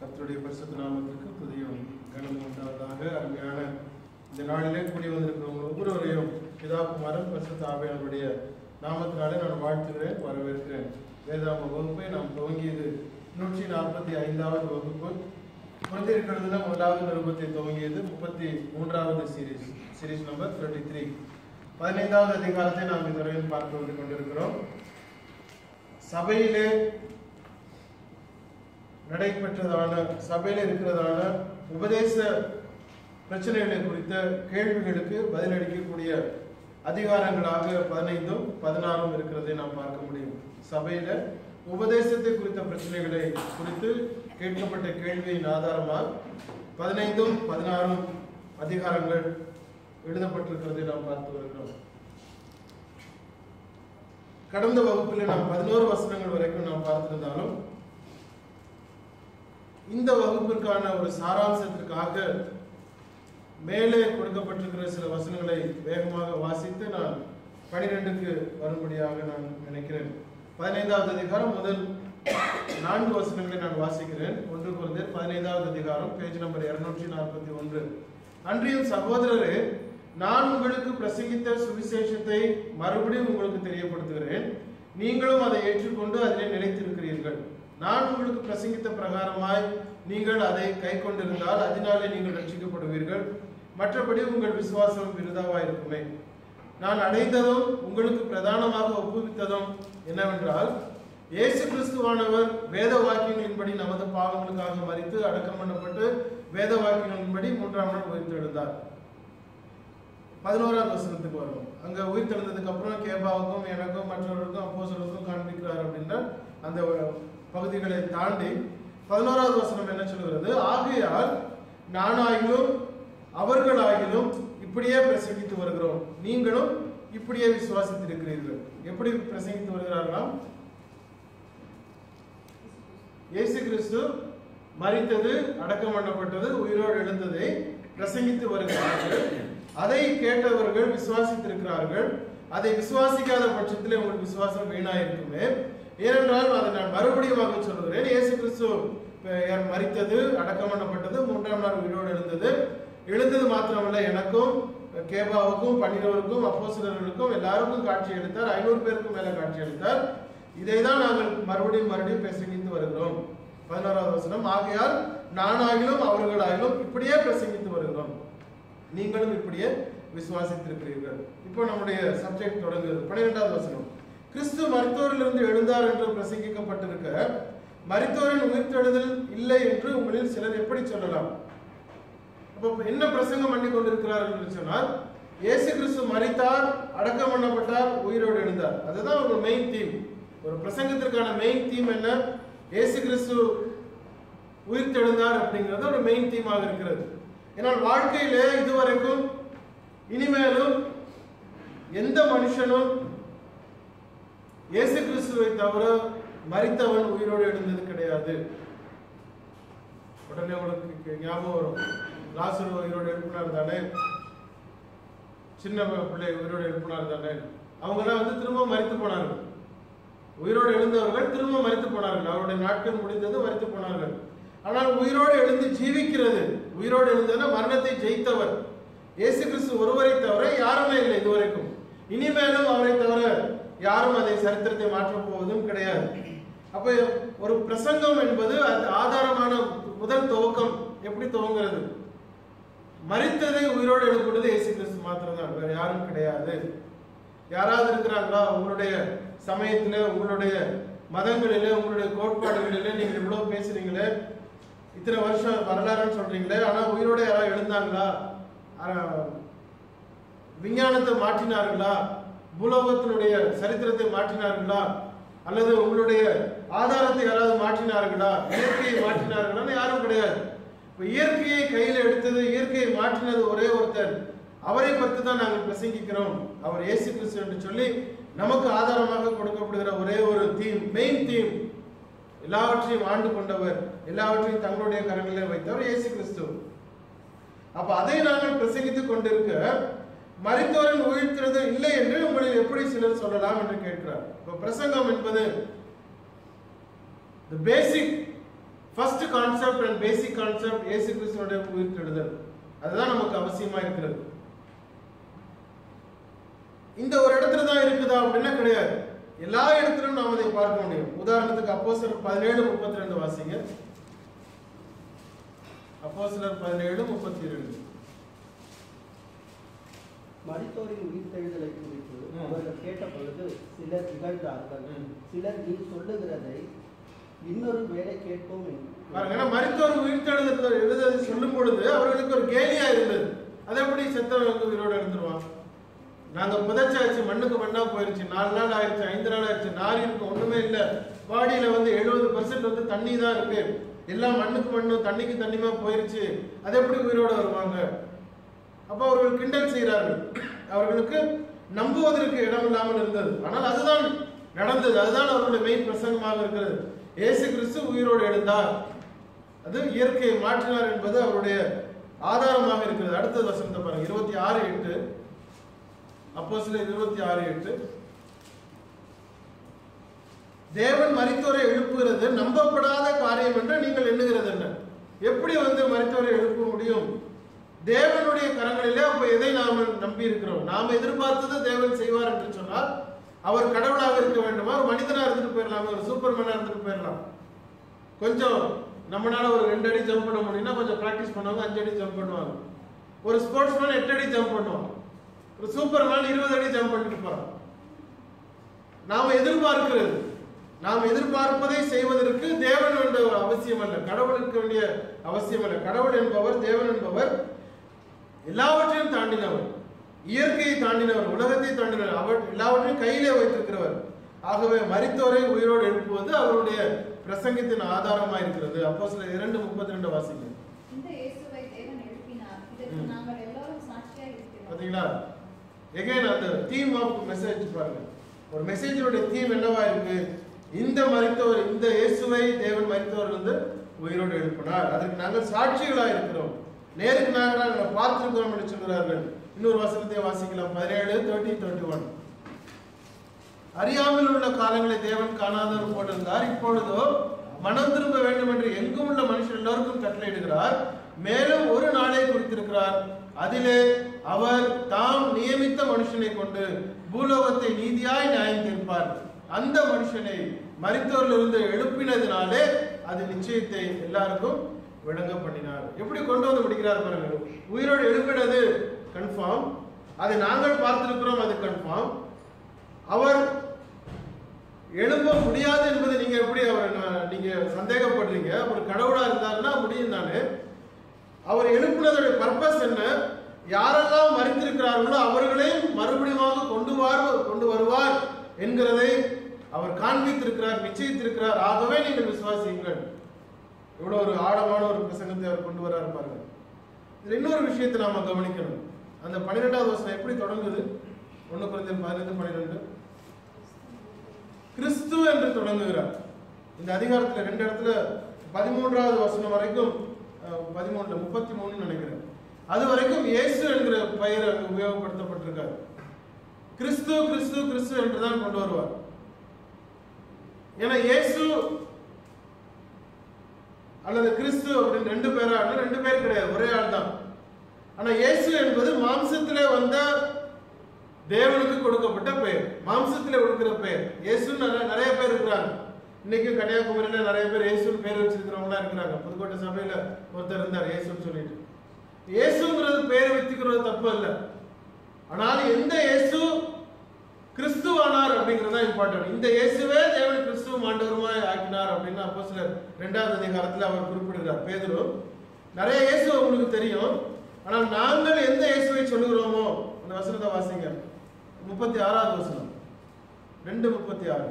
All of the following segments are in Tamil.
கர்த்தருடைய பரிசுத்த நாமத்திற்கு புதிய கனம் உண்டாவதாக அருமையான இந்த நாளிலே கூடி வந்திருக்கிறவங்க ஒவ்வொருவரையும் பிதா குமாரன் பரிசுத்த ஆவியானுடைய நாமத்தினாலே நான் வாழ்த்துகிறேன் வரவேற்கிறேன் வேதாம வகுப்பை நாம் துவங்கியது நூற்றி நாற்பத்தி ஐந்தாவது வகுப்பு குழந்தைகளுக்கு முதலாவது நிருபத்தை துவங்கியது முப்பத்தி மூன்றாவது series series number thirty three பதினைந்தாவது அதிகாரத்தை நாம் இதுவரையில் பார்த்து வந்து கொண்டிருக்கிறோம் சபையிலே நடைபெற்றதான சபையில இருக்கிறதான உபதேச பிரச்சனைகளை குறித்த கேள்விகளுக்கு பதிலளிக்கக்கூடிய அதிகாரங்களாக பதினைந்தும் பதினாறும் இருக்கிறதை நாம் பார்க்க முடியும் சபையில உபதேசத்தை குறித்த பிரச்சனைகளை குறித்து கேட்கப்பட்ட கேள்வியின் ஆதாரமாக பதினைந்தும் பதினாறும் அதிகாரங்கள் எழுதப்பட்டிருக்கிறதை நாம் பார்த்து வருகிறோம் கடந்த வகுப்பில் நாம் பதினோரு வசனங்கள் வரைக்கும் நாம் பார்த்திருந்தாலும் இந்த வகுப்பிற்கான ஒரு சாராம்சத்திற்காக மேலே கொடுக்கப்பட்டிருக்கிற சில வசனங்களை வேகமாக வாசித்து நான் பனிரெண்டுக்கு வரும்படியாக நான் நினைக்கிறேன் பதினைந்தாவது அதிகாரம் முதல் நான்கு வசனங்களை நான் வாசிக்கிறேன் ஒன்று குறைந்த பதினைந்தாவது அதிகாரம் பேஜ் நம்பர் இருநூற்றி நாற்பத்தி ஒன்று அன்றியும் சகோதரரே நான் உங்களுக்கு பிரசங்கித்த சுவிசேஷத்தை மறுபடியும் உங்களுக்கு தெரியப்படுத்துகிறேன் நீங்களும் அதை ஏற்றுக்கொண்டு அதிலே நிலைத்திருக்கிறீர்கள் நான் உங்களுக்கு பிரசங்கித்த பிரகாரமாய் நீங்கள் அதை கை கொண்டிருந்தால் அதனாலே நீங்கள் ரட்சிக்கப்படுவீர்கள் மற்றபடி உங்கள் விசுவாசம் விருதாவாயிருக்குமே நான் அடைந்ததும் உங்களுக்கு பிரதானமாக ஒப்புவித்ததும் என்னவென்றால் இயேசு கிறிஸ்துவானவர் வேத வாக்கியங்களின்படி நமது பாவங்களுக்காக மறித்து அடக்கம் பண்ணப்பட்டு வேத வாக்கியங்களின்படி மூன்றாம் நாள் உயிர்த்தெழுந்தார் பதினோராவது வசனத்துக்கு வரும் அங்க உயிர்த்தெழுந்ததுக்கு அப்புறம் கேபாவுக்கும் எனக்கும் மற்றவர்களுக்கும் அப்போசலுக்கும் காண்பிக்கிறார் அப்படின்னா அந்த பகுதிகளை தாண்டி பதினோராவது வசனம் என்ன சொல்கிறது ஆகையால் நானாகிலும் அவர்களாகிலும் இப்படியே பிரசங்கித்து வருகிறோம் நீங்களும் இப்படியே விசுவாசித்திருக்கிறீர்கள் எப்படி பிரசங்கித்து வருகிறார்களாம் இயேசு கிறிஸ்து மறித்தது அடக்கம் பண்ணப்பட்டது உயிரோடு எழுந்ததை பிரசங்கித்து வருகிறார்கள் அதை கேட்டவர்கள் விசுவாசித்திருக்கிறார்கள் அதை விசுவாசிக்காத பட்சத்தில் உங்களுக்கு விசுவாசம் வீணாயிருக்குமே ஏனென்றால் அதை நான் மறுபடியும் சொல்லுகிறேன் இயேசு கிறிஸ்து மறித்தது அடக்கம் பண்ணப்பட்டது மூன்றாம் நாள் உயிரோடு எழுந்தது எழுந்தது மாத்திரமல்ல எனக்கும் கேபாவுக்கும் பன்னிரவருக்கும் அப்போசிலர்களுக்கும் எல்லாருக்கும் காட்சி அளித்தார் ஐநூறு பேருக்கும் மேல காட்சி அளித்தார் இதை தான் நாங்கள் மறுபடியும் மறுபடியும் பிரசங்கித்து வருகிறோம் பதினோராவது வசனம் ஆகையால் நானாகிலும் அவர்களாகிலும் இப்படியே பிரசங்கித்து வருகிறோம் நீங்களும் இப்படியே விசுவாசித்திருக்கிறீர்கள் இப்போ நம்முடைய சப்ஜெக்ட் தொடங்குது பன்னிரெண்டாவது வசனம் கிறிஸ்து மருத்துவரிலிருந்து எழுந்தார் என்று பிரசங்கிக்கப்பட்டிருக்க மருத்துவரின் உயிர்த்தெழுதல் இல்லை என்று உங்களில் சிலர் எப்படி சொல்லலாம் அப்போ என்ன பிரசங்கம் பண்ணி கொண்டிருக்கிறார்கள் என்று சொன்னால் இயேசு கிறிஸ்து மறித்தார் அடக்கம் பண்ணப்பட்டார் உயிரோடு எழுந்தார் அதுதான் ஒரு மெயின் தீம் ஒரு பிரசங்கத்திற்கான மெயின் தீம் என்ன இயேசு கிறிஸ்து உயிர்த்தெழுந்தார் அப்படிங்கிறது ஒரு மெயின் தீமாக இருக்கிறது ஏன்னால் வாழ்க்கையிலே இதுவரைக்கும் இனிமேலும் எந்த மனுஷனும் இயேசு கிறிஸ்துவை தவிர மறித்தவன் உயிரோடு எழுந்தது கிடையாது உடனே உங்களுக்கு ஞாபகம் வரும் லாசர் உயிரோடு எழுப்பினார் தானே சின்ன பிள்ளை உயிரோடு எழுப்பினார் தானே அவங்கெல்லாம் வந்து திரும்ப மறித்து போனார்கள் உயிரோடு எழுந்தவர்கள் திரும்ப மறித்து போனார்கள் அவருடைய நாட்கள் முடிந்தது மறித்து போனார்கள் ஆனால் உயிரோடு எழுந்து ஜீவிக்கிறது உயிரோடு எழுந்ததுன்னா மரணத்தை ஜெயித்தவர் இயேசு கிறிஸ்து ஒருவரை தவிர யாருமே இல்லை இதுவரைக்கும் இனிமேலும் அவரை தவிர யாரும் அதை சரித்திரத்தை மாற்றப் போவதும் கிடையாது அப்ப ஒரு பிரசங்கம் என்பது அது ஆதாரமான முதல் துவக்கம் எப்படி துவங்கிறது மறித்ததை உயிரோடு எழுப்புறது இயேசு கிறிஸ்து மாத்திரம் தான் வேற யாரும் கிடையாது யாராவது இருக்கிறாங்களா உங்களுடைய சமயத்துல உங்களுடைய மதங்களில உங்களுடைய கோட்பாடுகளில நீங்க இவ்வளவு பேசுறீங்களே இத்தனை வருஷம் வரலாறுன்னு சொல்றீங்களே ஆனா உயிரோட யாராவது எழுந்தாங்களா விஞ்ஞானத்தை மாற்றினார்களா பூலோகத்தினுடைய சரித்திரத்தை மாற்றினார்களா அல்லது உங்களுடைய ஆதாரத்தை யாராவது மாற்றினார்களா இயற்கையை மாற்றினார்களா யாரும் கிடையாது இப்ப இயற்கையை கையில் எடுத்தது இயற்கையை மாற்றினது ஒரே ஒருத்தர் அவரை பற்றி தான் நாங்கள் பிரசங்கிக்கிறோம் அவர் இயேசு கிறிஸ்து என்று சொல்லி நமக்கு ஆதாரமாக கொடுக்கப்படுகிற ஒரே ஒரு தீம் மெயின் தீம் எல்லாவற்றையும் ஆண்டு கொண்டவர் எல்லாவற்றையும் தங்களுடைய கரங்களில் வைத்தவர் இயேசு கிறிஸ்து அப்ப அதை நாங்கள் பிரசங்கித்துக் கொண்டிருக்க மறித்தோரின் உயிர்த்திறது இல்லை என்று உங்களில் எப்படி சிலர் சொல்லலாம் என்று கேட்கிறார் இப்ப பிரசங்கம் என்பது the basic first concept and basic concept இயேசு கிறிஸ்துவோட உயிர்த்தெழுதல் அதுதான் நமக்கு அவசியமா இருக்கிறது இந்த ஒரு இடத்துல தான் இருக்குதா அப்படின்னா கிடையாது எல்லா இடத்திலும் நாம் அதை பார்க்க முடியும் உதாரணத்துக்கு அப்போஸ்தலர் பதினேழு முப்பத்தி ரெண்டு வாசிங்க அப்போஸ்தலர் பதினேழு முப்பத்தி ரெண்டு மரித்தோரின் உயிர்த்தெழுதலை குறித்து ம். அவர்கள் கேட்ட பொழுது சிலர் இகழ்ந்தார்கள் ம். சிலர் நீ சொல்லுகிறதை இன்னொரு வேலை கேட்போம் என்று பாருங்க ஏன்னா மருத்துவர் உயிர்த்தெழுதல் எழுத சொல்லும் பொழுது அவர்களுக்கு ஒரு கேலியா இருந்தது அது எப்படி செத்தவன் வந்து உயிரோட இருந்துருவான் நாங்க புதைச்சாச்சு மண்ணுக்கு மண்ணா போயிருச்சு நாலு நாள் ஆயிடுச்சு ஐந்து நாள் ஆயிடுச்சு நாரி இருக்கு ஒண்ணுமே இல்ல பாடியில வந்து எழுபது பர்சன்ட் வந்து தண்ணி தான் இருக்கு எல்லாம் மண்ணுக்கு மண்ணும் தண்ணிக்கு தண்ணியுமா போயிருச்சு அது எப்படி உயிரோட வருவாங்க அப்ப அவர்கள் கிண்டல் செய்கிறார்கள் அவர்களுக்கு நம்புவதற்கு இடம் இல்லாமல் இருந்தது ஆனால் அதுதான் நடந்தது அதுதான் அவர்களுடைய மெயின் பிரசங்கமாக இருக்கிறது இயேசு கிறிஸ்து உயிரோடு எழுந்தார் அது இயற்கையை மாற்றினார் என்பது அவருடைய ஆதாரமாக இருக்கிறது அடுத்தது வசனத்தை பாருங்க இருபத்தி ஆறு எட்டு அப்போ சில இருபத்தி ஆறு எட்டு தேவன் மரித்தோரை எழுப்புகிறது நம்பப்படாத காரியம் என்று நீங்கள் எண்ணுகிறது என்ன எப்படி வந்து மரித்தோரை எழுப்ப முடியும் தேவனுடைய கரங்களிலே அப்ப எதை நாம் நம்பி இருக்கிறோம் நாம் எதிர்பார்த்தது தேவன் செய்வார் என்று சொன்னால் அவர் கடவுளாக இருக்க வேண்டுமா ஒரு மனிதனா இருந்துட்டு போயிடலாம் ஒரு சூப்பர்மேனா இருந்துட்டு போயிடலாம் கொஞ்சம் நம்மளால ஒரு ரெண்டு அடி ஜம்ப் பண்ண முடியும்னா கொஞ்சம் பிராக்டிஸ் பண்ணுவாங்க அஞ்சு அடி ஜம்ப் பண்ணுவாங்க ஒரு ஸ்போர்ட்ஸ் மேன் எட்டு அடி ஜம்ப் பண்ணுவான் ஒரு சூப்பர் மேன் இருபது அடி ஜம்ப் பண்ணிட்டு போறான் நாம எதிர்பார்க்கிறது நாம் எதிர்பார்ப்பதை செய்வதற்கு தேவன் என்ற ஒரு அவசியம் அல்ல கடவுளுக்கு வேண்டிய அவசியம் அல்ல கடவுள் என்பவர் தேவன் என்பவர் எல்லாவற்றையும் தாண்டினவர் இயற்கையை தாண்டினவர் உலகத்தை தாண்டினவர் அவர் எல்லாவற்றையும் கையிலே வைத்திருக்கிறவர் ஆகவே மரித்தோரை உயிரோடு எழுப்புவது அவருடைய பிரசங்கத்தின் ஆதாரமாக இருக்கிறது அப்போ சில இரண்டு முப்பத்தி ரெண்டு வாசிங்க இந்த இயேசுவை தேவன் எழுப்பினார் இதற்கு ம். நாங்கள் எல்லாரும் சாட்சியாக இருக்கிறோம் பாத்தீங்களா எகைன் அந்த தீம் ஆஃப் மெசேஜ் பாருங்க ஒரு மெசேஜோட தீம் என்னவா இருக்கு இந்த மரித்தவர் இந்த இயேசுவை தேவன் மரித்தவர் வந்து உயிரோடு எழுப்பினார் அதற்கு நாங்கள் சாட்சிகளா இருக்கிறோம் நேருக்கு நாங்கள் நாங்கள் பார்த்திருக்கிறோம் என்று சொல்கிறார்கள் இன்னொரு வசனத்தை வாசிக்கலாம் பதினேழு தேர்ட்டி தேர்ட்டி ஒன் அறியாமல் உள்ள காலங்களை தேவன் காணாதவர் போட்டிருந்தார் இப்பொழுதோ மனம் திரும்ப வேண்டும் என்று எங்கும் உள்ள மனுஷர் எல்லோருக்கும் கட்டளையிடுகிறார் மேலும் ஒரு நாளை குறித்திருக்கிறார் அதிலே அவர் தாம் நியமித்த மனுஷனை கொண்டு பூலோகத்தை நீதியாய் நியாயம் தீர்ப்பார் அந்த மனுஷனை மரித்தோரிலிருந்து எழுப்பினதினாலே அது நிச்சயத்தை எல்லாருக்கும் விளங்க பண்ணினார் எப்படி கொண்டு வந்து முடிக்கிறார் பாருங்க உயிரோடு எழுப்பினது கன்ஃபார்ம் அதை நாங்கள் பார்த்திருக்கிறோம் அது கன்ஃபார்ம் அவர் எழும்ப முடியாது என்பதை நீங்க எப்படி அவர் ந- நீங்க சந்தேகப்படுறீங்க அவர் கடவுளா இருந்தாருன்னா முடியும் தானே அவர் எழுப்பினதோட பர்பஸ் என்ன யாரெல்லாம் மறித்திருக்கிறார்களோ அவர்களையும் மறுபடியும் கொண்டு வார் கொண்டு வருவார் என்கிறதை அவர் காண்பித்திருக்கிறார் நிச்சயித்திருக்கிறார் ஆகவே நீங்கள் விசுவாசியுங்கள் இவ்வளவு ஒரு ஆழமான ஒரு பிரசங்கத்தை அவர் கொண்டு வராரு பாருங்க இதுல இன்னொரு விஷயத்தை நாம கவனிக்கணும் அந்த பன்னிரெண்டாவது வசனம் எப்படி தொடங்குது ஒண்ணு குறைந்த பதினைந்து பன்னிரெண்டு கிறிஸ்து என்று தொடங்குகிறார் இந்த அதிகாரத்துல ரெண்டு இடத்துல பதிமூன்றாவது வசனம் வரைக்கும் அஹ், பதிமூணுல முப்பத்தி மூணு நினைக்கிறேன் அது வரைக்கும் இயேசு என்கிற பெயர் அங்கு உபயோகப்படுத்தப்பட்டிருக்காரு கிறிஸ்து கிறிஸ்து கிறிஸ்து என்றுதான் கொண்டு வருவார் ஏன்னா இயேசு அல்லது கிறிஸ்து அப்படின்னு ரெண்டு பேரா ரெண்டு பேர் கிடையாது ஒரே ஆள் தான் ஆனா இயேசு என்பது மாம்சத்திலே வந்த தேவனுக்கு கொடுக்கப்பட்ட பெயர் மாம்சத்திலே கொடுக்கிற பெயர் இயேசுன்னு நிறைய- நிறைய பேர் இருக்கிறாங்க இன்னைக்கு கன்னியாகுமரியில நிறைய பேர் இயேசுன்னு பேர் வச்சிருக்கிறவங்களா இருக்கிறாங்க புதுக்கோட்டை சபையில ஒருத்தர் இருந்தார் இயேசுன்னு சொல்லிட்டு இயேசுங்கிறது பேர் வச்சுக்கிறது தப்பு அல்ல ஆனால் எந்த இயேசு கிறிஸ்துவானார் அப்படிங்கிறது தான் இம்பார்ட்டன்ட் இந்த இயேசுவே தேவன் கிறிஸ்துவ ஆண்டவருமாய் ஆக்கினார் அப்படின்னு அப்போ சிலர் ரெண்டாவது அதிகாரத்தில் அவர் குறிப்பிடுகிறார் பேதுரு நிறைய இயேசு உங்களுக்கு தெரியும் ஆனால் நாங்கள் எந்த இயேசுவை சொல்லுகிறோமோ அந்த வசனத்தை வாசிங்க முப்பத்தி ஆறாவது வசனம் ரெண்டு முப்பத்தி ஆறு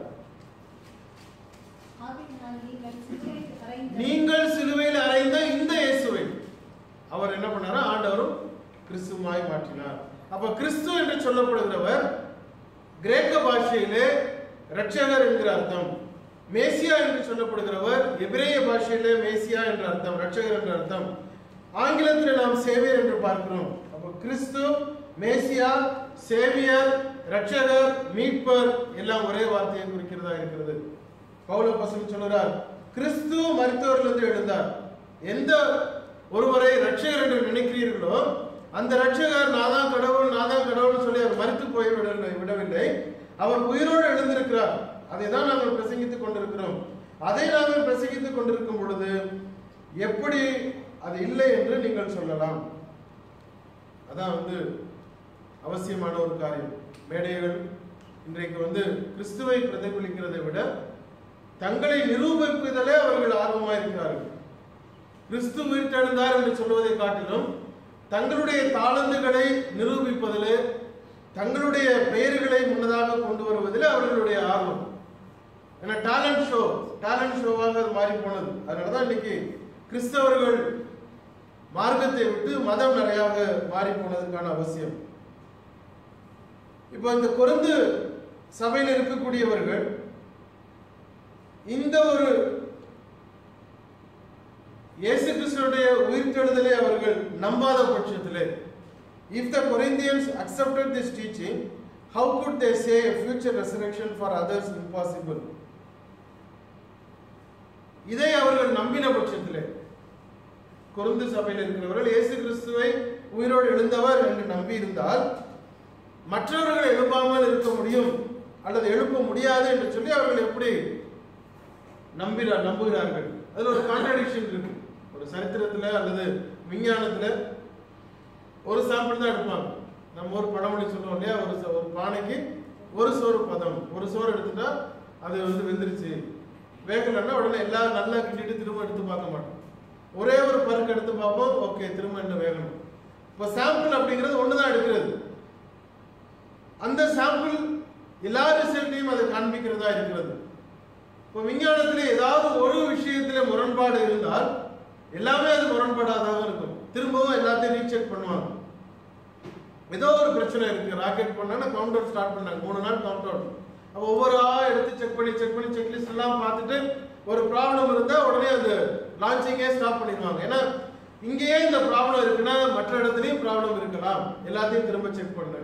ஆகையினால் நீங்கள் சிலுவையில் அறைந்த நீங்கள் சிலுவையில் அறைந்த இந்த இயேசுவை அவர் என்ன பண்ணாரா ஆண்டவரும் கிறிஸ்துவாய் மாற்றினார் அப்ப கிறிஸ்து என்று சொல்லப்படுகிறவர் கிரேக்க பாஷையிலே இரட்சகர் என்கிற அர்த்தம் மேசியா என்று சொல்லப்படுகிறவர் எபிரேய பாஷையிலே மேசியா என்ற அர்த்தம் இரட்சகர் என்ற அர்த்தம் ஆங்கிலத்தில் நாம் சேவியர் என்று பார்க்கிறோம் அப்ப கிறிஸ்து மேசியா சேவியர் இரட்சகர் மீட்பர் எல்லாம் ஒரே வார்த்தையை குறிக்கிறதா இருக்கிறது பவுல பசங்க சொல்றார் கிறிஸ்து மரித்தவரிலிருந்து உயிரோடிலிருந்து எழுந்தார் எந்த ஒருவரை ரட்சகர் என்று நினைக்கிறீர்களோ அந்த ரட்சகர் நான் தான் கடவுள் நான் தான் கடவுள் சொல்லி அவர் மறித்து போய் விடவில்லை விடவில்லை அவர் உயிரோடு எழுந்திருக்கிறார் அதை தான் நாங்கள் பிரசங்கித்துக் கொண்டிருக்கிறோம் அதை நாங்கள் பிரசங்கித்துக் கொண்டிருக்கும் பொழுது எப்படி அது இல்லை என்று நீங்கள் சொல்லலாம் அதான் வந்து அவசியமான ஒரு காரியம் மேடைகள் இன்றைக்கு வந்து கிறிஸ்துவை பிரதிபலிக்கிறதை விட தங்களை நிரூபிப்பதிலே அவர்கள் ஆர்வமாக இருக்கிறார்கள் கிறிஸ்து உயிர்த்தெழுந்தார் என்று சொல்வதை காட்டிலும் தங்களுடைய தாளந்துகளை நிரூபிப்பதிலே தங்களுடைய பெயர்களை முன்னதாக கொண்டு வருவதில் அவர்களுடைய ஆர்வம் ஏன்னா டேலண்ட் ஷோ டேலண்ட் ஷோவாக அது மாறி போனது அதனால தான் இன்னைக்கு கிறிஸ்தவர்கள் மார்க்கத்தை விட்டு மதம் நிறையாக மாறி போனதுக்கான அவசியம் இப்போ இந்த கொருந்து சபையில் இருக்கக்கூடியவர்கள் இந்த ஒரு இயேசு கிறிஸ்துடைய உயிர்த்தெழுதலை அவர்கள் நம்பாத பட்சத்திலே if the Corinthians accepted this teaching how could they say a future resurrection for others impossible இதை அவர்கள் நம்பின பட்சத்திலே கொருந்து சபையில் இருக்கிறவர்கள் இயேசு கிறிஸ்துவை உயிரோடு எழுந்தவர் என்று நம்பி இருந்தால் மற்றவர்கள் எழுப்பாமல் இருக்க முடியும் அல்லது எழுப்ப முடியாது என்று சொல்லி அவர்கள் எப்படி நம்பினார் நம்புகிறார்கள் அதுல ஒரு கான்ட்ரடிக்ஷன் இருக்கு ஒரு சரித்திரத்துல அல்லது விஞ்ஞானத்துல ஒரு சாம்பிள் தான் எடுப்பாங்க நம்ம ஒரு பழமொழி சொல்லுவோம் இல்லையா ஒரு ச- ஒரு பானைக்கு ஒரு சோறு பதம் ஒரு சோறு எடுத்துட்டா அது வந்து வெந்துருச்சு வேகலைன்னா உடனே எல்லாம் நல்லா கிண்டிட்டு திரும்ப எடுத்து பார்க்க மாட்டோம் ஒரே ஒரு பருக்கு எடுத்து பார்ப்போம் ஓகே திரும்ப என்ன வேகணும் இப்போ சாம்பிள் அப்படிங்கிறது ஒன்று தான் எடுக்கிறது அந்த சாம்பிள் எல்லா ரிசல்ட்டையும் அதை காண்பிக்கிறதா இருக்கிறது இப்போ விஞ்ஞானத்தில் ஏதாவது ஒரு விஷயத்துல முரண்பாடு இருந்தால் எல்லாமே அது முரண்பாடாதான் இருக்கும் திரும்பவும் எல்லாத்தையும் ரீசெக் பண்ணுவாங்க ஏதோ ஒரு பிரச்சனை இருக்கு ராக்கெட் பண்ணா கவுண்ட் அவுட் ஸ்டார்ட் பண்ணாங்க மூணு நாள் கவுண்ட் அவுட் அப்போ ஒவ்வொரு ஆ எடுத்து செக் பண்ணி செக் பண்ணி செக்லிஸ்ட் எல்லாம் பார்த்துட்டு ஒரு ப்ராப்ளம் இருந்தா உடனே அது லான்ச்சிங்கே ஸ்டாப் பண்ணிடுவாங்க ஏன்னா இங்கேயே இந்த ப்ராப்ளம் இருக்குன்னா மற்ற இடத்துலயும் ப்ராப்ளம் இருக்கலாம் எல்லாத்தையும் திரும்ப செக் பண்ணு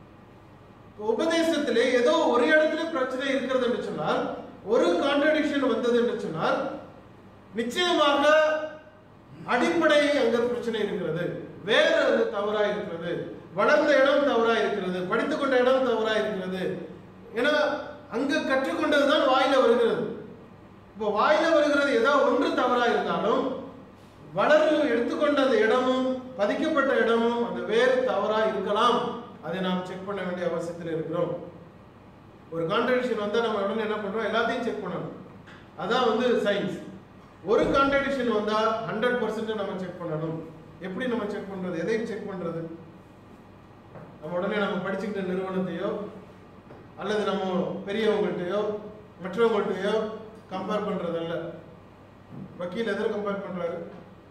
உபதேசத்திலே ஏதோ ஒரு இடத்துல பிரச்சனை இருக்கிறது என்று சொன்னால் ஒரு கான்ட்ரடிக்ஷன் வந்தது என்று சொன்னால் நிச்சயமாக அடிப்படை அங்க பிரச்சனை இருக்கிறது வேற அது தவறா இருக்கிறது வளர்ந்த இடம் தவறா இருக்கிறது படித்துக் கொண்ட இடம் தவறா இருக்கிறது ஏன்னா அங்க கற்றுக்கொண்டதுதான் வாயில வருகிறது இப்போ வாயில வருகிறது ஏதோ ஒன்று தவறா இருந்தாலும் வளர்வு எடுத்துக்கொண்ட அந்த இடமும் பதிக்கப்பட்ட இடமும் அந்த வேறு தவறா இருக்கலாம் அதை நாம் செக் பண்ண வேண்டிய அவசியத்தில் இருக்கிறோம் ஒரு கான்ட்ரடிக்ஷன் வந்தா நம்ம உடனே என்ன பண்றோம் எல்லாத்தையும் செக் பண்ணணும் அதான் வந்து சயின்ஸ் ஒரு கான்ட்ரடிக்ஷன் வந்தா ஹண்ட்ரட் பர்சன்ட் நம்ம செக் பண்ணணும் எப்படி நம்ம செக் பண்றது எதை செக் பண்றது நம்ம உடனே நம்ம படிச்சுக்கிட்ட நிறுவனத்தையோ அல்லது நம்ம பெரியவங்கள்ட்டயோ மற்றவங்கள்ட்டயோ கம்பேர் பண்றதல்ல வக்கீல் எதில் கம்பேர் பண்றாரு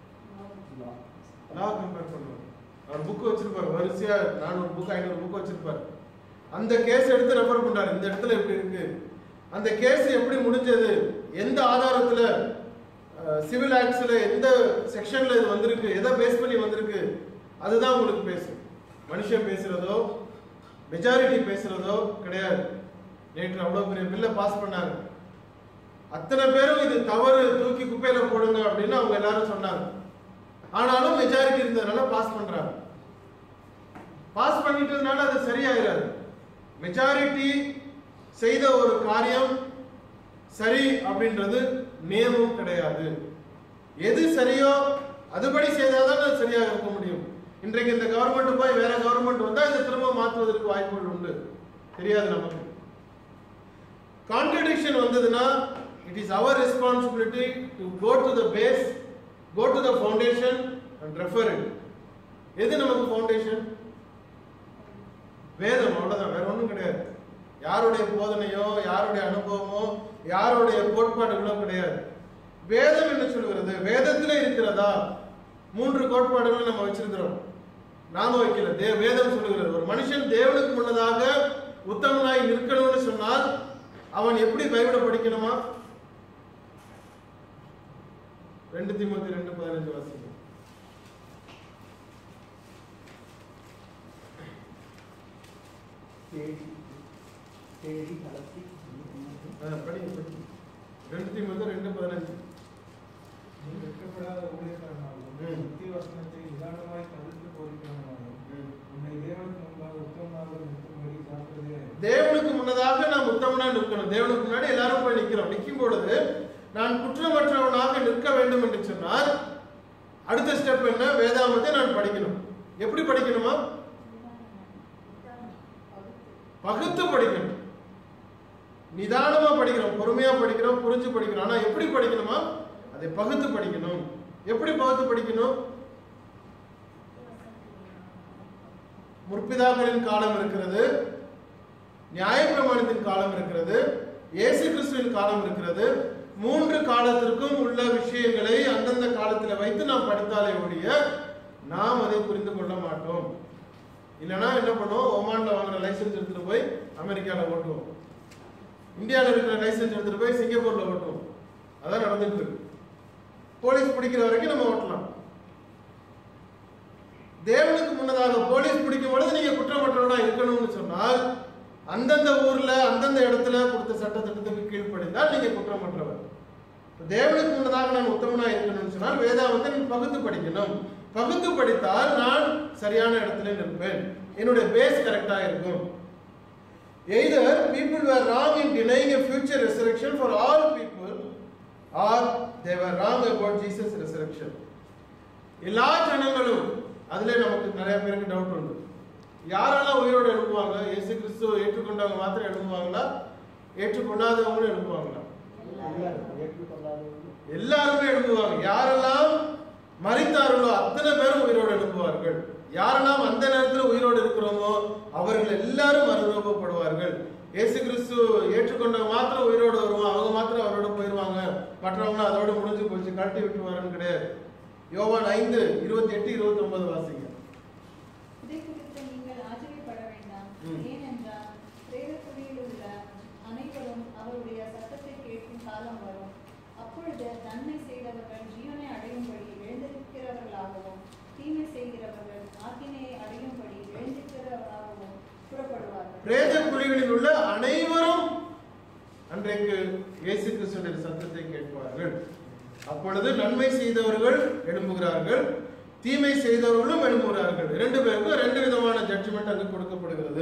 லா கம்பேர் பண்ணுவார் அவர் புக் வச்சிருப்பார் வரிசையா நானூறு புக் ஐநூறு புக் வச்சிருப்பார் அந்த கேஸ் எடுத்து ரெஃபர் பண்றாரு இந்த இடத்துல எப்படி இருக்கு அந்த கேஸ் எப்படி முடிஞ்சது எந்த ஆதாரத்துல சிவில் ஆக்ட்ஸ்ல எந்த செக்ஷன்ல இது வந்திருக்கு எதை பேஸ் பண்ணி வந்திருக்கு அதுதான் உங்களுக்கு பேசும் மனுஷன் பேசுறதோ மெஜாரிட்டி பேசுறதோ கிடையாது நேற்று அவ்வளவு பெரிய பில்லை பாஸ் பண்ணாங்க அத்தனை பேரும் இது தவறு தூக்கி குப்பையில போடுங்க அப்படின்னு அவங்க எல்லாரும் சொன்னாங்க ஆனாலும் மெஜாரிட்டி இருந்ததுனால பாஸ் பண்றாங்க பாஸ் பண்ணிட்டதுனால அது சரியாயிராது மெஜாரிட்டி செய்த ஒரு காரியம் சரி அப்படின்றது நியமம் கிடையாது எது சரியோ அதுபடி செய்தாதான் அது சரியாக இருக்க முடியும் இன்றைக்கு இந்த கவர்மெண்ட் போய் வேற கவர்மெண்ட் வந்தா இதை திரும்ப மாற்றுவதற்கு வாய்ப்புகள் உண்டு தெரியாது நமக்கு கான்ட்ரடிக்ஷன் வந்ததுன்னா it is our responsibility to go to the base go to the foundation and refer it எது நமக்கு ஃபவுண்டேஷன் வேதம் அவ்வளவுதான் வேற ஒண்ணும் கிடையாது யாருடைய போதனையோ யாருடைய அனுபவமோ யாருடைய கோட்பாடுகளோ கிடையாது வேதம் என்ன சொல்கிறது வேதத்துல இருக்கிறதா மூன்று கோட்பாடுகளை நம்ம வச்சிருக்கிறோம் நாம வைக்கல தே வேதம் சொல்லுகிறது ஒரு மனுஷன் தேவனுக்கு முன்னதாக உத்தமனாய் நிற்கணும்னு சொன்னால் அவன் எப்படி பைபிளை படிக்கணுமா ரெண்டு தீமத்தி ரெண்டு பதினஞ்சு வாசிக்கும் தேடி தேடி அலசி படிங்க படிங்க ரெண்டு தீமத்தி ரெண்டு பதினஞ்சு உத்தமனா நிற்கணும் தேவனுக்கு முன்னாடி எல்லாரும் போய் நிக்கிறோம் நிற்கும் பொழுது நான் குற்றமற்றவனாக நிற்க வேண்டும் என்று சொன்னால் அடுத்த ஸ்டெப் என்ன வேதாமத்தை நான் படிக்கணும் எப்படி படிக்கணுமா பகுத்து படிக்கணும் நிதானமா படிக்கிறோம் பொறுமையா படிக்கிறோம் புரிஞ்சு படிக்கிறோம் ஆனா எப்படி படிக்கணுமா அதை பகுத்து படிக்கணும் எப்படி பகுத்து படிக்கணும் முற்பிதாக்களின் காலம் இருக்கிறது நியாயப்பிரமாணத்தின் காலம் இருக்கிறது இயேசு கிறிஸ்துவின் காலம் இருக்கிறது மூன்று காலத்திற்கும் உள்ள விஷயங்களை அந்தந்த காலத்தில் வைத்து நாம் படித்தாலே ஒழிய நாம் அதை புரிந்து கொள்ள மாட்டோம் இல்லைன்னா என்ன பண்ணுவோம் ஒமான்ல வாங்குற லைசென்ஸ் எடுத்துட்டு போய் அமெரிக்கால ஓட்டுவோம் இந்தியாவில் இருக்கிற லைசென்ஸ் எடுத்துட்டு போய் சிங்கப்பூர்ல ஓட்டுவோம் அதான் நடந்துட்டு இருக்கு போலீஸ் பிடிக்கிற வரைக்கும் நம்ம ஓட்டலாம் தேவனுக்கு முன்னதாக போலீஸ் பிடிக்கும் பொழுது நீங்க குற்றமற்றவனா இருக்கணும்னு சொன்னால் அந்தந்த ஊர்ல அந்தந்த இடத்துல கொடுத்த சட்ட திட்டத்துக்கு கீழ்ப்படிந்தால் நீங்க குற்றமற்றவர் தேவனுக்கு முன்னதாக நான் உத்தமனா இருக்கணும்னு சொன்னால் வேதாவத்தை நீ பகுத்து படிக்கணும் பகுத்து படித்தால் நான் சரியான இடத்துல நிற்பேன் என்னுடைய பேஸ் கரெக்டா இருக்கும் Either people were wrong in denying a future resurrection for all people, or they were wrong about Jesus' resurrection. எல்லா ஜனங்களும் அதுல நமக்கு நிறைய பேருக்கு டவுட் உண்டு யாரெல்லாம் உயிரோடு எழுப்புவாங்க இயேசு கிறிஸ்துவ ஏற்றுக்கொண்டவங்க மாத்திரம் எழுப்புவாங்களா ஏற்றுக்கொள்ளாதவங்களும் எழுப்புவாங்களா எல்லாரும் ஏற்றுக்கொள்ளாதவர்கள் எல்லாருமே எழுப்புவாங்க யாரெல்லாம் மறித்தார்களோ அத்தனை பேரும் உயிரோடு எழுப்புவார்கள் யாரெல்லாம் அந்த நேரத்தில் உயிரோடு இருக்கிறோமோ அவர்கள் எல்லாரும் மறுரூபப்படுவார்கள் இயேசு கிறிஸ்து ஏற்றுக்கொண்டவங்க மாத்திரம் உயிரோடு வருவாங்க அவங்க மாத்திரம் அவரோட போயிடுவாங்க மற்றவங்க அதோட முடிஞ்சு போச்சு கழட்டி விட்டுருவாருன்னு கிடையாது யோவான் ஐந்து இருபத்தி எட்டு இருபத்தி ஒன்பது வாசிங்க இதை குறித்து நீங்கள் ஆச்சரியப்பட வேண்டாம் ம். ஏனென்றால் பிரேதக்குழியில் உள்ள அனைவரும் அவருடைய சத்தத்தை கேட்கும் காலம் வரும் அப்பொழுது நன்மை செய்தவர்கள் ஜீவனை அடையும்படி எழுந்திருக்கிறவர்களாகவும் தீமை செய்கிறவர்கள் ஆக்கினையை அடையும்படி எழுந்திருக்கிறவர்களாகவும் புறப்படுவார்கள் பிரேத குழிகளில் உள்ள அனைவரும் அன்றைக்கு இயேசு கிறிஸ்துவின் சத்தத்தை கேட்பார்கள் அப்பொழுது நன்மை செய்தவர்கள் எழும்புகிறார்கள் தீமை செய்தவர்களும் எழும்புகிறார்கள் இரண்டு பேருக்கும் ரெண்டு விதமான ஜட்ஜ்மெண்ட் அங்கு கொடுக்கப்படுகிறது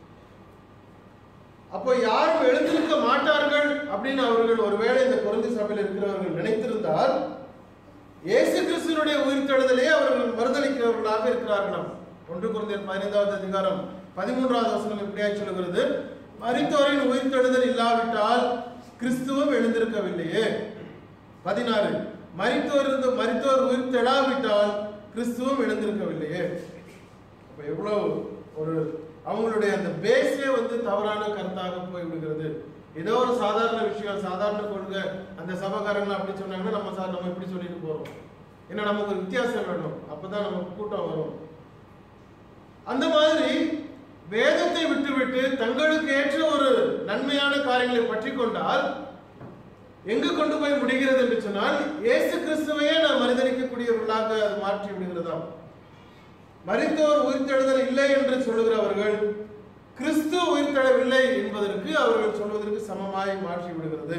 அப்போ யாரும் எழுந்திருக்க மாட்டார்கள் அப்படின்னு அவர்கள் ஒருவேளை இந்த குழந்தை சபையில் இருக்கிறவர்கள் நினைத்திருந்தால் இயேசு கிறிஸ்துவனுடைய உயிர்த்தெழுதலே அவர்கள் மறுதளிக்கிறவர்களாக இருக்கிறார்களாம் ஒன்று குழந்தையர் பதினைந்தாவது அதிகாரம் பதிமூன்றாவது வசனம் இப்படியாய் சொல்லுகிறது மரித்தோரின் உயிர்த்தெழுதல் இல்லாவிட்டால் கிறிஸ்துவும் எழுந்திருக்கவில்லையே பதினாறு மரித்தோர் இருந்து மரித்தோர் உயிர்த்தெழாவிட்டால் கிறிஸ்துவும் எழுந்திருக்கவில்லையே அப்ப எவ்வளவு ஒரு அவங்களுடைய அந்த பேஸே வந்து தவறான கருத்தாக போய் விடுகிறது ஏதோ ஒரு சாதாரண விஷயம் சாதாரண கொள்கை அந்த சபைக்காரங்க அப்படி சொன்னாங்கன்னா நம்ம சார் நம்ம இப்படி சொல்லிட்டு போறோம் ஏன்னா நமக்கு ஒரு வித்தியாசம் வேணும் அப்பதான் நமக்கு கூட்டம் வரும் அந்த மாதிரி வேதத்தை விட்டுவிட்டு தங்களுக்கு ஏற்ற ஒரு நன்மையான காரியங்களை பற்றி கொண்டால் எங்கு கொண்டு போய் முடிகிறது என்று சொன்னால் இயேசு கிறிஸ்துவையே நாம் மறுதளிக்கக்கூடியவர்களாக அது மாற்றி விடுகிறதாம் மரித்தோர் உயிர்த்தெழுதல் இல்லை என்று சொல்லுகிறவர்கள் கிறிஸ்து உயிர்த்தெழவில்லை என்பதற்கு அவர்கள் சொல்வதற்கு சமமாய் மாற்றி விடுகிறது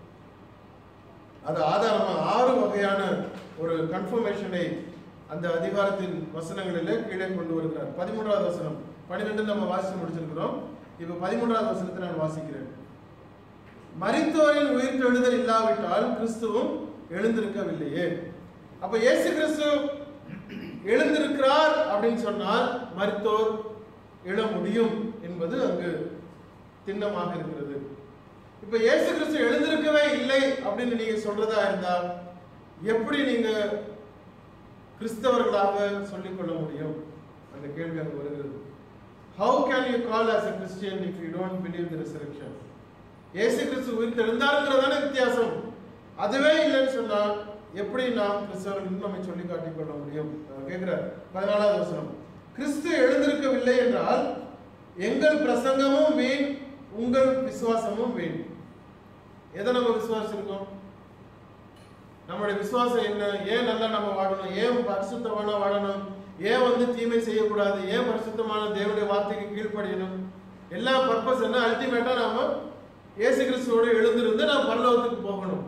அது ஆதாரமா ஆறு வகையான ஒரு கன்ஃபர்மேஷனை அந்த அதிகாரத்தின் வசனங்களிலே கீழே கொண்டு வருகிறார் பதிமூன்றாவது வசனம் பன்னிரெண்டு நம்ம வாசித்து முடிச்சிருக்கிறோம் இப்ப பதிமூன்றாவது வசனத்தை நான் வாசிக்கிறேன் மரித்தோரின் உயிர்த்தெழுதல் இல்லாவிட்டால் கிறிஸ்துவும் எழுந்திருக்கவில்லையே அப்ப இயேசு கிறிஸ்து எழுந்திருக்கிறார் அப்படின்னு சொன்னால் மரித்தோர் எழ முடியும் என்பது அங்கு திண்ணமாக இருக்கிறது இப்ப இயேசு கிறிஸ்து எழுந்திருக்கவே இல்லை அப்படின்னு நீங்க சொல்றதா இருந்தால் எப்படி நீங்க கிறிஸ்தவர்களாக சொல்லிக் கொள்ள முடியும் அந்த கேள்வி அங்கு வருகிறது how can you call as a christian if you don't believe the resurrection இயேசு கிறிஸ்து உயிர் தெழுந்தாருங்கிறதான வித்தியாசம் அதுவே இல்லைன்னு சொன்னா எப்படி நாம் கிறிஸ்தவர்கள் நம்மை சொல்லி காட்டிக் கொள்ள முடியும் அவர் கேட்கிறார் பதினாலாவது வசனம் கிறிஸ்து எழுந்திருக்கவில்லை என்றால் எங்கள் பிரசங்கமும் வீண் உங்கள் விசுவாசமும் வீண் எதை நம்ம விசுவாசிருக்கோம் நம்மளுடைய விசுவாசம் என்ன ஏன் நல்லா நம்ம வாழணும் ஏன் பரிசுத்தமான வாழணும் ஏன் வந்து தீமை செய்யக்கூடாது ஏன் பரிசுத்தமான தேவனுடைய வார்த்தைக்கு கீழ்ப்படியணும் எல்லா பர்பஸ் என்ன அல்டிமேட்டா நாம இயேசு கிறிஸ்துவோட எழுந்திருந்து நாம் பரலோகத்துக்கு போகணும்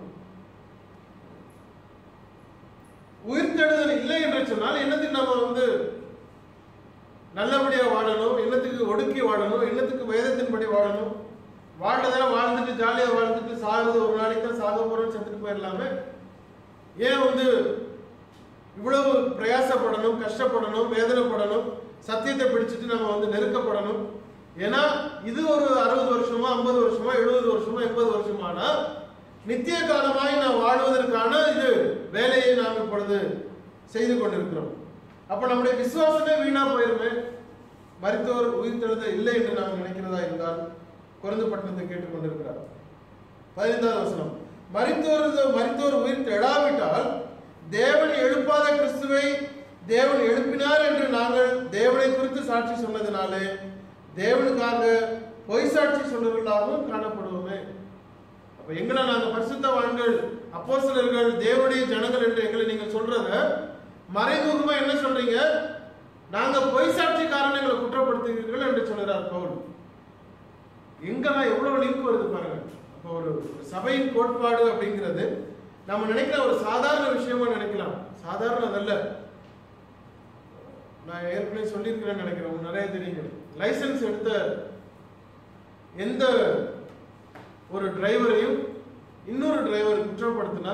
உயிர்த்தெழுதல் இல்லை என்று சொன்னால் என்னத்துக்கு நம்ம வந்து நல்லபடியா வாழணும் என்னத்துக்கு ஒடுக்கி வாழணும் என்னத்துக்கு வேதத்தின்படி வாழணும் வாழ்றதான வாழ்ந்துட்டு ஜாலியா வாழ்ந்துட்டு சாகுது ஒரு நாளைக்கு தான் சாக போறோம்னு செத்துட்டு போயிடலாமே ஏன் வந்து இவ்வளவு பிரயாசப்படணும் கஷ்டப்படணும் வேதனைப்படணும் சத்தியத்தை பிடிச்சிட்டு நம்ம வந்து நெருக்கப்படணும் ஏன்னா இது ஒரு அறுபது வருஷமா ஐம்பது வருஷமா எழுபது வருஷமா எண்பது வருஷமானா நித்திய காலமாய் நாம் வாழ்வதற்கான இது வேலையை நாம் இப்பொழுது செய்து கொண்டிருக்கிறோம் அப்ப நம்முடைய விசுவாசமே வீணா போயிருமே மருத்துவர் உயிர்த்தெழுத இல்லை என்று நாம் நினைக்கிறதா இருந்தால் குறைந்து பட்டணத்தை கேட்டுக்கொண்டிருக்கிறார் பதினைந்தாவது வசனம் மரித்தோர் மரித்தோர் உயிர் தெழாவிட்டால் தேவன் எழுப்பாத கிறிஸ்துவை தேவன் எழுப்பினார் என்று நாங்கள் தேவனை குறித்து சாட்சி சொன்னதினாலே தேவனுக்காக பொய் சாட்சி சொல்லுவர்களாகவும் காணப்படுவோமே அப்ப எங்களை நாங்க பரிசுத்தவான்கள் அப்போஸ்தலர்கள் தேவனுடைய ஜனங்கள் என்று எங்களை நீங்க சொல்றத மறைமுகமா என்ன சொல்றீங்க நாங்க பொய் சாட்சிக்காரன் எங்களை குற்றப்படுத்துகிறீர்கள் என்று சொல்கிறார் பவுல் எங்கெல்லாம் எவ்வளவு லிங்க் வருது பாருங்க அப்போ ஒரு ஒரு சபையின் கோட்பாடு அப்படிங்கிறது நம்ம நினைக்கிற ஒரு சாதாரண விஷயமா நினைக்கலாம் சாதாரண அதல்ல நான் ஏற்கனவே சொல்லியிருக்கிறேன்னு நினைக்கிறேன் உங்களுக்கு நிறைய தெரியுங்க லைசன்ஸ் எடுத்த எந்த ஒரு டிரைவரையும் இன்னொரு டிரைவர் குற்றப்படுத்தினா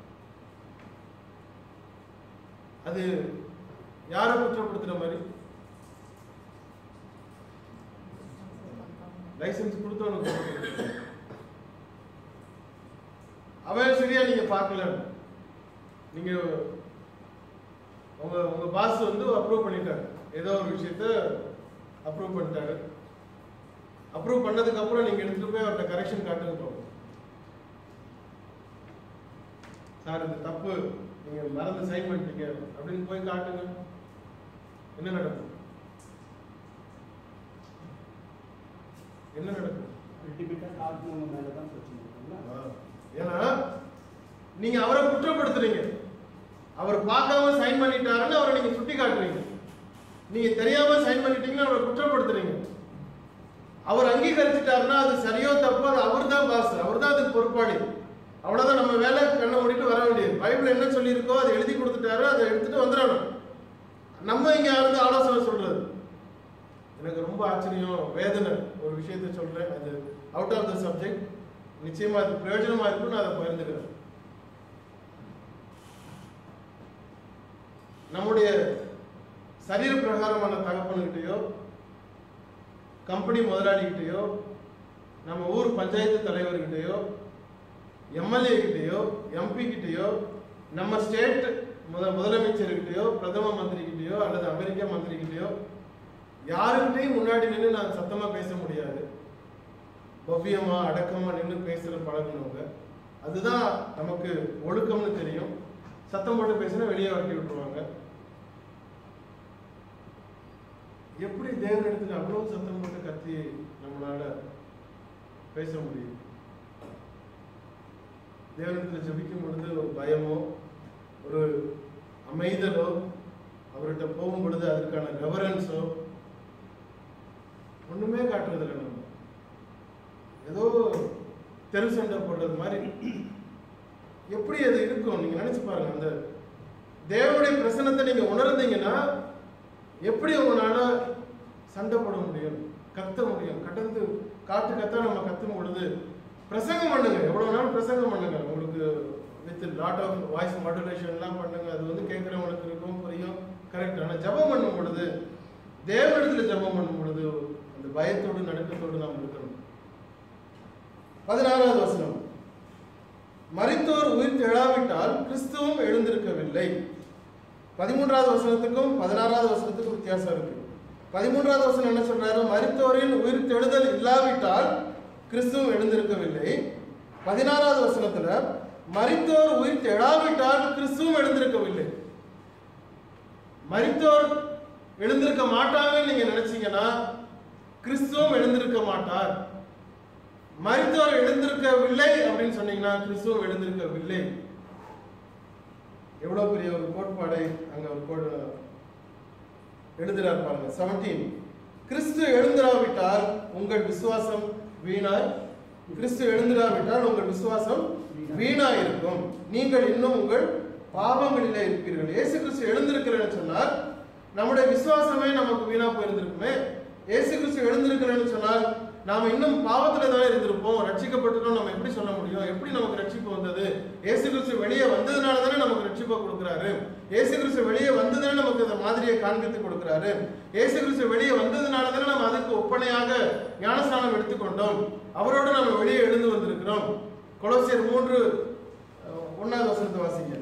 அது யாரை குற்றப்படுத்துற மாதிரி லைசன்ஸ் கொடுத்தவனுக்கு அவன் சரியா நீங்க பார்க்கல நீங்க உங்க உங்க பாஸ் வந்து அப்ரூவ் பண்ணிட்டாரு ஏதோ ஒரு விஷயத்த அப்ரூவ் பண்ணிட்டாரு அப்ரூவ் பண்ணதுக்கு அப்புறம் நீங்க எடுத்துட்டு போய் அவர்கிட்ட கரெக்ஷன் காட்டுங்க போகும் சார் இது தப்பு நீங்க மறந்து சைன் பண்ணிட்டீங்க அப்படின்னு போய் காட்டுங்க என்ன நடக்கும் என்ன நடக்கும் அல்டிமேட்டாக ஆத்மவங்க மேலே தான் பிரச்சனை இருக்குங்களா ஆ. ஏன்னா நீங்க அவரை குற்றப்படுத்துறீங்க அவர் பார்க்காம சைன் பண்ணிட்டாருன்னு அவரை நீங்க சுட்டி காட்டுறீங்க நீங்க தெரியாம சைன் பண்ணிட்டீங்கன்னா அவரை குற்றப்படுத்துறீங்க அவர் அங்கீகரிச்சிட்டாருன்னா அது சரியோ தப்போ அது அவர் தான் பாஸ் அவர் தான் அதுக்கு பொறுப்பாளி அவ்வளவுதான் நம்ம வேலை கண்ணை மூடிட்டு வர வேண்டியது பைபிள் என்ன சொல்லியிருக்கோ அதை எழுதி கொடுத்துட்டாரு அதை எடுத்துட்டு வந்துடணும் நம்ம இங்க வந்து ஆலோசனை சொல்றது எனக்கு ரொம்ப ஆச்சரியம் வேதனை ஒரு விஷயத்தை சொல்றேன் அது அவுட் ஆஃப் த சப்ஜெக்ட் நிச்சயமா அது பிரயோஜனமா இருக்கும் நான் அதை பகிர்ந்துக்கிறேன் நம்முடைய சரீர பிரகாரமான தகப்பனுக்கிட்டயோ கம்பெனி முதலாளிகிட்டயோ நம்ம ஊர் பஞ்சாயத்து தலைவர்கிட்டயோ எம்எல்ஏ கிட்டயோ எம்பி கிட்டயோ நம்ம ஸ்டேட் முத முதலமைச்சர்கிட்டயோ பிரதம மந்திரி கிட்டயோ அல்லது அமெரிக்க மந்திரி கிட்டயோ யாருக்கிட்டையும் முன்னாடி நின்று நான் சத்தமா பேச முடியாது பவ்யமா அடக்கமா நின்று பேசுற பழகினவங்க அதுதான் நமக்கு ஒழுக்கம்னு தெரியும் சத்தம் போட்டு பேசினா வெளியே வரட்டி விட்டுருவாங்க எப்படி தேவனிடத்துல அவ்வளவு சத்தம் போட்டு கத்தி நம்மளால பேச முடியும் தேவனிடத்துல ஜெபிக்கும் பொழுது ஒரு பயமோ ஒரு அமைதலோ அவர்கிட்ட போகும் பொழுது அதற்கான ரெவரன்ஸோ ஒண்ணுமே காட்டுறதில்லை நம்ம ஏதோ தெரு சண்டை போடுறது மாதிரி எப்படி அது இருக்கும் நீங்க நினைச்சு பாருங்க அந்த தேவனுடைய பிரசனத்தை நீங்க உணர்ந்தீங்கன்னா எப்படி உங்களால சண்டை போட முடியும் கத்த முடியும் கடந்து காத்து கத்த நம்ம கத்தும் பொழுது பிரசங்கம் பண்ணுங்க எவ்வளவு நாள் பிரசங்கம் பண்ணுங்க உங்களுக்கு வித் லாட் ஆஃப் வாய்ஸ் மாடுலேஷன்லாம் பண்ணுங்க அது வந்து கேட்குறவங்களுக்கு இருக்கும் புரியும் கரெக்ட் ஆனால் ஜெபம் பண்ணும் பொழுது தேவனிடத்துல ஜெபம் பண்ணும் பொழுது அந்த பயத்தோடு நடுக்கத்தோடு நாம் இருக்கணும் பதினாறாவது வசனம் மரித்தோர் உயிர் தெழாவிட்டால் கிறிஸ்துவும் எழுந்திருக்கவில்லை பதிமூன்றாவது வசனத்துக்கும் பதினாறாவது வசனத்துக்கும் வித்தியாசம் இருக்கு பதிமூன்றாவது வசனம் என்ன சொல்றாரு மரித்தோரின் உயிர் தெழுதல் இல்லாவிட்டால் கிறிஸ்துவும் எழுந்திருக்கவில்லை பதினாறாவது வசனத்துல மரித்தோர் உயிர் தெழாவிட்டால் கிறிஸ்துவும் எழுந்திருக்கவில்லை மரித்தோர் எழுந்திருக்க மாட்டாங்கன்னு நீங்க நினைச்சீங்கன்னா கிறிஸ்துவும் எழுந்திருக்க மாட்டார் மரித்தோர் எழுந்திருக்கவில்லை அப்படின்னு சொன்னீங்கன்னா கிறிஸ்துவும் எழுந்திருக்கவில்லை எவ்வளவு பெரிய ஒரு கோட்பாடை அங்க ஒரு கோடு எழுதுறார் பாருங்க செவன்டீன் கிறிஸ்து எழுந்திராவிட்டால் உங்கள் விசுவாசம் வீணாய் கிறிஸ்து எழுந்திராவிட்டால் உங்கள் விசுவாசம் வீணாய் இருக்கும் நீங்கள் இன்னும் உங்கள் பாவங்களிலே இருப்பீர்கள் இயேசு கிறிஸ்து எழுந்திருக்கிறேன்னு சொன்னால் நம்முடைய விசுவாசமே நமக்கு வீணா போயிருந்திருக்குமே இயேசு கிறிஸ்து எழுந்திருக்கிறேன்னு சொன்னால் நாம இன்னும் பாவத்துல தான் இருந்திருப்போம் ரட்சிக்கப்பட்டுட்டோம் நம்ம எப்படி சொல்ல முடியும் எப்படி நமக்கு ரட்சிப்பு வந்தது இயேசு கிறிஸ்து வெளியே வந்ததுனால தானே நமக்கு ரட்சிப்பை கொடுக்குறாரு இயேசு கிறிஸ்து வெளியே வந்ததுனால நமக்கு அந்த மாதிரியை காண்பித்து கொடுக்குறாரு இயேசு கிறிஸ்து வெளியே வந்ததுனால தானே நம்ம அதுக்கு ஒப்பனையாக ஞானஸ்நானம் எடுத்துக்கொண்டோம் அவரோடு நம்ம வெளியே எழுந்து வந்திருக்கிறோம் கொலோசியர் மூன்று அஹ், ஒண்ணாவது வசனத்தை வாசிங்க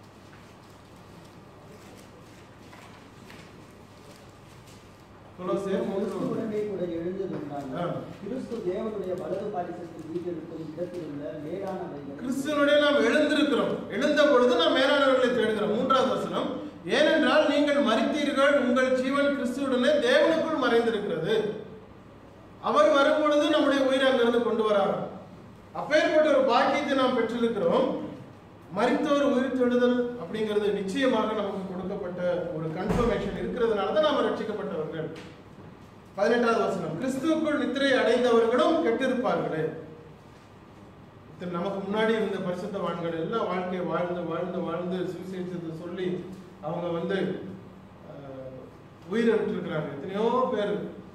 கொலோசியர் மூன்று ஒன்று. கிறிஸ்துவுடனே கூட எழுந்ததுண்டாங்க ஆ. கிறிஸ்து தேவனுடைய வலது பாரிசத்தில் வீட்டிற்கும் இடத்திலுள்ள மேலானவைகள் கிறிஸ்துவனுடைய நாம் எழுந்திருக்கிறோம் எழுந்த பொழுது நாம் மேலானவர்களை தேடுகிறோம் மூன்றாவது வசனம் ஏனென்றால் நீங்கள் மரித்தீர்கள் உங்கள் ஜீவன் கிறிஸ்துவுடனே தேவனுக்குள் மறைந்திருக்கிறது அவர் வரும் பொழுது நம்முடைய உயிரை அங்கிருந்து கொண்டு வரார் அப்பேற்பட்ட ஒரு பாக்கியத்தை நாம் பெற்றிருக்கிறோம் மரித்தோர் உயிர் தெழுதல் அப்படிங்கிறது நிச்சயமாக நமக்கு கொடுக்கப்பட்ட ஒரு கன்ஃபர்மேஷன் இருக்கிறதுனால தான் நாம் ரட்சிக்கப்பட்டவர்கள் பதினெட்டாவது வசனம் கிறிஸ்துவுக்குள் நித்திரை அடைந்தவர்களும் கெட்டிருப்பார்களே இத்தனை நமக்கு முன்னாடி இருந்த பரிசுத்தவான்கள் எல்லாம் வாழ்க்கையை வாழ்ந்து வாழ்ந்து வாழ்ந்து சுவிசேஷத்தை சொல்லி அவங்க வந்து அஹ், உயிரை விட்டிருக்கிறாங்க எத்தனையோ பேர்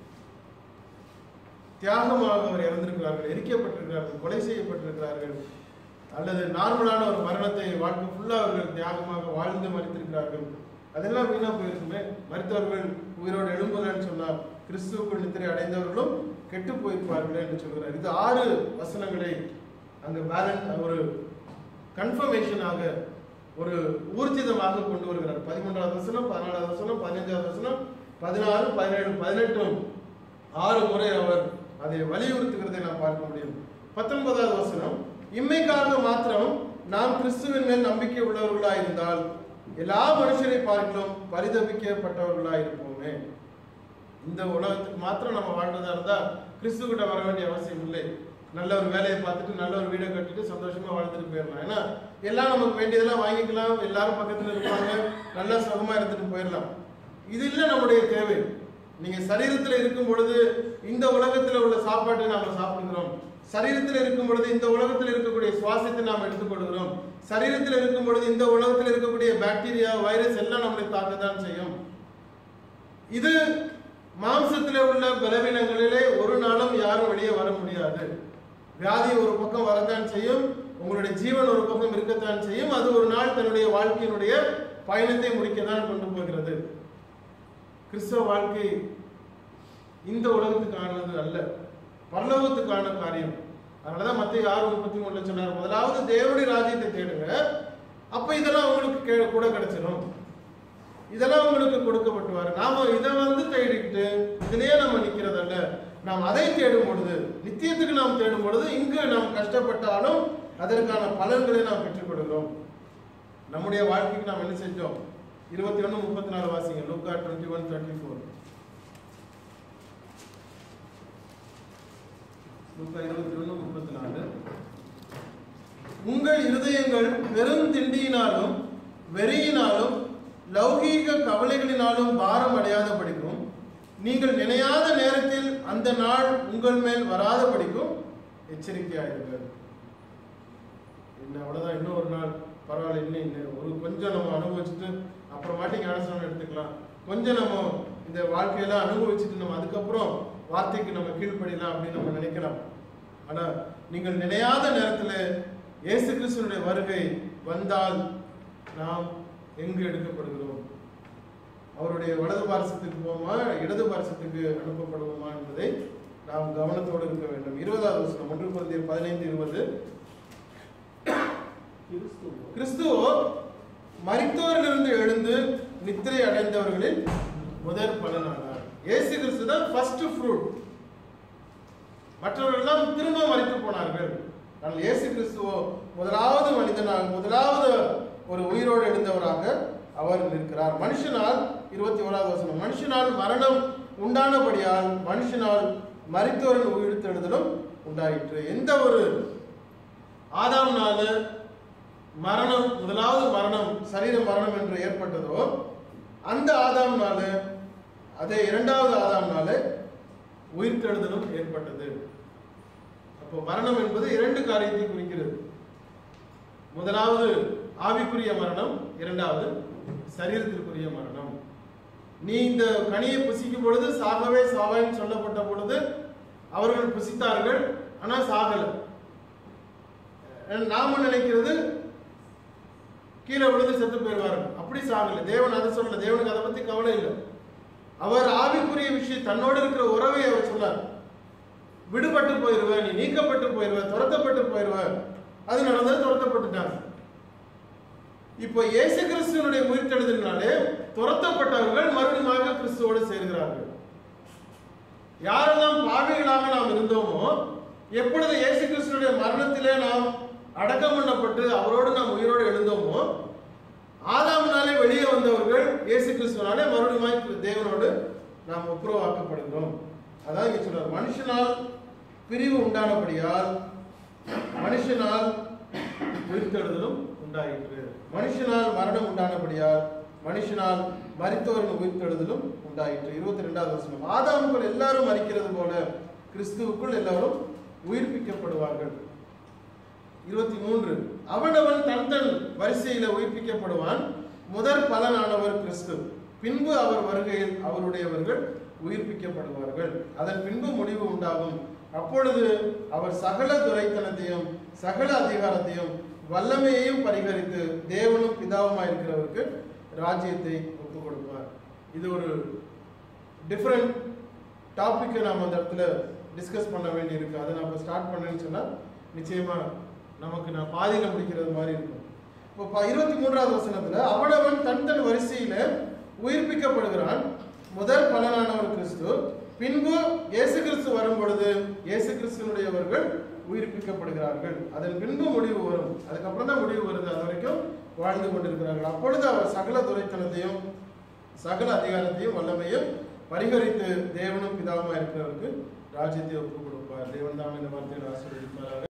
தியாகமாக அவர் இறந்திருக்கிறார்கள் எரிக்கப்பட்டிருக்கிறார்கள் கொலை செய்யப்பட்டிருக்கிறார்கள் அல்லது நார்மலான ஒரு மரணத்தை வாழ்க்கை ஃபுல்லா அவர்கள் தியாகமாக வாழ்ந்து மறித்திருக்கிறார்கள் அதெல்லாம் வீணா போயிருக்குமே மறித்தவர்கள் உயிரோடு எழும்புதல்னு சொன்னார் கிறிஸ்துவுக்குள் நித்திரை அடைந்தவர்களும் கெட்டு போயிருப்பார்கள் என்று சொல்கிறார் இது ஆறு வசனங்களை அங்க பேலன்ஸ் ஒரு கன்ஃபர்மேஷனாக ஒரு ஊர்ஜிதமாக கொண்டு வருகிறார் பதிமூன்றாவது வசனம் பதினாலாவது வசனம் பதினைஞ்சாவது வசனம் பதினாறு பதினேழு பதினெட்டும் ஆறு முறை அவர் அதை வலியுறுத்துகிறதை நாம் பார்க்க முடியும் பத்தொன்பதாவது வசனம் இம்மைக்காக மாத்திரம் நாம் கிறிஸ்துவின் மேல் நம்பிக்கை உள்ளவர்களாய் இருந்தால் எல்லா மனுஷரை பார்க்கலாம் பரிதபிக்கப்பட்டவர்களாய் இருப்போமே இந்த உலகத்துக்கு மாத்திரம் நம்ம வாழ்றதா இருந்தா கிறிஸ்து கிட்ட வர வேண்டிய அவசியம் இல்லை நல்ல ஒரு வேலையை பார்த்துட்டு நல்ல ஒரு வீடை கட்டிட்டு சந்தோஷமா வாழ்ந்துட்டு போயிடலாம் ஏன்னா எல்லாம் நமக்கு வேண்டியதெல்லாம் வாங்கிக்கலாம் எல்லாரும் பக்கத்துல இருப்பாங்க நல்லா சுகமா இருந்துட்டு போயிடலாம் இது இல்லை நம்முடைய தேவை நீங்க சரீரத்துல இருக்கும் பொழுது இந்த உலகத்துல உள்ள சாப்பாட்டை நாம சாப்பிடுகிறோம் சரீரத்தில் இருக்கும் பொழுது இந்த உலகத்தில் இருக்கக்கூடிய சுவாசத்தை நாம் எடுத்துக்கொள்கிறோம் சரீரத்தில் இருக்கும் பொழுது இந்த உலகத்தில் இருக்கக்கூடிய பாக்டீரியா வைரஸ் எல்லாம் நம்மளை தாக்கத்தான் செய்யும் இது மாம்சத்திலே உள்ள பலவீனங்களிலே ஒரு நாளும் யாரும் வெளியே வர முடியாது வியாதி ஒரு பக்கம் வரத்தான் செய்யும் உங்களுடைய ஜீவன் ஒரு பக்கம் இருக்கத்தான் செய்யும் அது ஒரு நாள் தன்னுடைய வாழ்க்கையினுடைய பயணத்தை முடிக்கத்தான் கொண்டு போகிறது கிறிஸ்தவ வாழ்க்கை இந்த உலகத்துக்கானது அல்ல பரலோகத்துக்கான காரியம் அதனாலதான் மத்திய ஆறு முப்பத்தி மூணுல சொன்னார் முதலாவது தேவனுடைய ராஜ்யத்தை தேடுங்க அப்ப இதெல்லாம் உங்களுக்கு கே- கூட கிடைச்சிடும் இதெல்லாம் உங்களுக்கு கொடுக்கப்பட்டுவார் நாம இதை வந்து தேடிக்கிட்டு இதுலயே நம்ம நிக்கிறதல்ல நாம் அதை தேடும் பொழுது நித்தியத்துக்கு நாம் தேடும் பொழுது இங்கு நாம் கஷ்டப்பட்டாலும் அதற்கான பலன்களை நாம் பெற்றுக்கொள்கிறோம் நம்முடைய வாழ்க்கைக்கு நாம் என்ன செஞ்சோம் இருபத்தி ஒன்று முப்பத்தி நாலு வாசிங்க லூக்கா டுவெண்ட்டி ஒன் தேர்ட்டி ஃபோர் லூக்கா இருபத்தி ஒன்று முப்பத்தி நாலு உங்கள் இருதயங்கள் பெருந்திண்டியினாலும் வெறியினாலும் லௌகீக கவலைகளினாலும் பாரம் அடையாத படிக்கும் நீங்கள் நினையாத நேரத்தில் அந்த நாள் உங்கள் மேல் வராத படிக்கும் எச்சரிக்கையாயிருங்கள் இன்னும் அவ்வளவுதான் இன்னும் ஒரு நாள் பரவாயில்ல இன்னும் இன்னும் ஒரு கொஞ்சம் நம்ம அனுபவிச்சுட்டு அப்புறமாட்டி ஞானஸ்நானம் எடுத்துக்கலாம் கொஞ்சம் நம்ம இந்த வாழ்க்கையெல்லாம் அனுபவிச்சுட்டு நம்ம அதுக்கப்புறம் வார்த்தைக்கு நம்ம கீழ்ப்படியலாம் அப்படின்னு நம்ம நினைக்கலாம் ஆனா நீங்கள் நினையாத நேரத்துல இயேசு கிறிஸ்துவனுடைய வருகை வந்தால் நாம் எங்கு எடுக்கப்படுகிறோம் அவருடைய வலது பாரசத்துக்கு போவோமா இடது பாரசத்துக்கு அனுப்பப்படுவோமா என்பதை நாம் கவனத்தோடு இருக்க வேண்டும் இருபதாவது வசனம் ஒன்று குழந்தையர் பதினைந்து இருபது கிறிஸ்துவோ கிறிஸ்துவோ மரித்தோரிலிருந்து எழுந்து நித்திரை அடைந்தவர்களில் முதற் பலனானார் இயேசு கிறிஸ்து தான் ஃபர்ஸ்ட் ஃப்ரூட் மற்றவர்களெல்லாம் திரும்ப மறித்து போனார்கள் ஆனால் இயேசு கிறிஸ்துவோ முதலாவது மனிதனாக முதலாவது ஒரு உயிரோடு எழுந்தவராக அவர் நிற்கிறார் மனுஷனால் இருபத்தி ஓராவது வசனம் மனுஷனால் மரணம் உண்டானபடியால் மனுஷனால் மரித்தோரின் உயிர்த்தெழுதலும் உண்டாயிற்று எந்த ஒரு ஆதாம்னால மரணம் முதலாவது மரணம் சரீர மரணம் என்று ஏற்பட்டதோ அந்த ஆதாம்னால அதே இரண்டாவது ஆதாம்னால உயிர்த்தெழுதலும் ஏற்பட்டது அப்போ மரணம் என்பது இரண்டு காரியத்தை குறிக்கிறது முதலாவது ஆவிக்குரிய மரணம் இரண்டாவது சரீரத்திற்குரிய மரணம் நீ இந்த கனியை புசிக்கும் பொழுது சாகவே சாவாய்ன்னு சொல்லப்பட்ட பொழுது அவர்கள் புசித்தார்கள் ஆனா சாகல அஹ் நாம நினைக்கிறது கீழே விழுந்து செத்து போயிடுவார்கள் அப்படி சாகல தேவன் அதை சொல்லல தேவனுக்கு அதை பத்தி கவலை இல்லை அவர் ஆவிக்குரிய விஷயம் தன்னோடு இருக்கிற உறவை அவர் சொன்னார் விடுபட்டு போயிருவ நீ நீக்கப்பட்டு போயிருவ துரத்தப்பட்டு போயிருவ அது நடந்தது துரத்தப்பட்டுட்டாங்க இப்போ இயேசு கிறிஸ்துவனுடைய உயிர்த்தெழுதலினாலே துரத்தப்பட்டவர்கள் மறுபடியும் கிறிஸ்துவோடு சேர்கிறார்கள் யாரெல்லாம் பாவிகளாக நாம் இருந்தோமோ எப்பொழுது இயேசு கிறிஸ்துடைய மரணத்திலே நாம் அடக்கம் பண்ணப்பட்டு அவரோடு நாம் உயிரோடு எழுந்தோமோ ஆதாம்னாலே வெளியே வந்தவர்கள் இயேசு கிறிஸ்துவனாலே மறுபடியும் தேவனோடு நாம் ஒப்புரவாக்கப்படுகிறோம் அதான் இங்க சொல்றார் மனுஷனால் பிரிவு உண்டானபடியால் மனுஷனால் உயிர்த்தெழுதலும் உண்டாயிற்று மனுஷனால் மரணம் உண்டானபடியால் மனுஷனால் மரித்தவர்கள் உயிர்த்தெழுதலும் உண்டாயிற்று இருபத்தி ரெண்டாவது வசனம் ஆதாமுக்குள் எல்லாரும் மறிக்கிறது போல கிறிஸ்துவுக்குள் எல்லாரும் உயிர்ப்பிக்கப்படுவார்கள் இருபத்தி மூன்று அவனவன் தன் தன் வரிசையில உயிர்ப்பிக்கப்படுவான் முதற் பலனானவர் கிறிஸ்து பின்பு அவர் வருகையில் அவருடையவர்கள் உயிர்ப்பிக்கப்படுவார்கள் அதன் பின்பு முடிவு உண்டாகும் அப்பொழுது அவர் சகல துரைத்தனத்தையும் சகல அதிகாரத்தையும் வல்லமையையும் பரிகரித்து தேவனும் பிதாவுமாய் இருக்கிறவருக்கு ராஜ்யத்தை ஒப்புக் கொடுப்பார் இது ஒரு டிஃப்ரெண்ட் டாபிக்கை நாம் அந்த இடத்துல டிஸ்கஸ் பண்ண வேண்டியிருக்கு அதை நம்ம ஸ்டார்ட் பண்ணேன்னு சொன்னா நிச்சயமா நமக்கு நான் பாதியில முடிக்கிறது மாதிரி இருக்கும் இப்போ ப- இருபத்தி மூன்றாவது வசனத்துல அவனவன் தன் தன் வரிசையில உயிர்ப்பிக்கப்படுகிறான் முதல் பலனானவர் கிறிஸ்து பின்பு இயேசு கிறிஸ்து வரும் பொழுது இயேசு கிறிஸ்துவனுடையவர்கள் உயிர்ப்பிக்கப்படுகிறார்கள் அதன் பின்பு முடிவு வரும் அதுக்கப்புறம் தான் முடிவு வருது அது வரைக்கும் வாழ்ந்து கொண்டிருக்கிறார்கள் அப்பொழுது அவர் சகல துரைத்தனத்தையும் சகல அதிகாரத்தையும் வல்லமையும் பரிகரித்து தேவனும் பிதாவுமா இருக்கிறவருக்கு ராஜ்யத்தை ஒப்புக் கொடுப்பார் தேவன் தாம் இந்த வார்த்தையை ஆசீர்வதிப்பாராக